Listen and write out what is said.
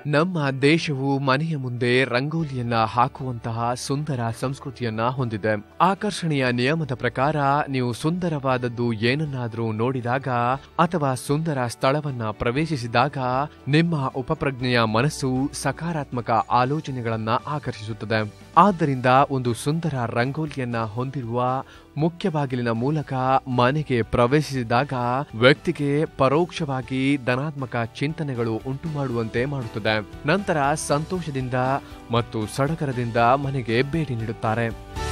ನಮ್ಮ ದೇಶವು ಮನೆಯ ಮುಂದೆ ರಂಗೋಲಿಯನ್ನ ಹಾಕುವಂತಹ ಸುಂದರ ಸಂಸ್ಕೃತಿಯನ್ನ ಹೊಂದಿದೆ ಆಕರ್ಷಣೆಯ ನಿಯಮದ ಪ್ರಕಾರ ನೀವು ಸುಂದರವಾದದ್ದು ಏನನ್ನಾದ್ರೂ ನೋಡಿದಾಗ ಅಥವಾ ಸುಂದರ ಸ್ಥಳವನ್ನ ಪ್ರವೇಶಿಸಿದಾಗ ನಿಮ್ಮ ಉಪಪ್ರಜ್ಞೆಯ ಮನಸ್ಸು ಸಕಾರಾತ್ಮಕ ಆಲೋಚನೆಗಳನ್ನ ಆಕರ್ಷಿಸುತ್ತದೆ ಆದ್ದರಿಂದ ಒಂದು ಸುಂದರ ರಂಗೋಲಿಯನ್ನ ಹೊಂದಿರುವ ಮುಖ್ಯ ಬಾಗಿಲಿನ ಮೂಲಕ ಮನೆಗೆ ಪ್ರವೇಶಿಸಿದಾಗ ವ್ಯಕ್ತಿಗೆ ಪರೋಕ್ಷವಾಗಿ ಧನಾತ್ಮಕ ಚಿಂತನೆಗಳು ಉಂಟು ಮಾಡುವಂತೆ ಮಾಡುತ್ತದೆ ನಂತರ ಸಂತೋಷದಿಂದ ಮತ್ತು ಸಡಗರದಿಂದ ಮನೆಗೆ ಭೇಟಿ ನೀಡುತ್ತಾರೆ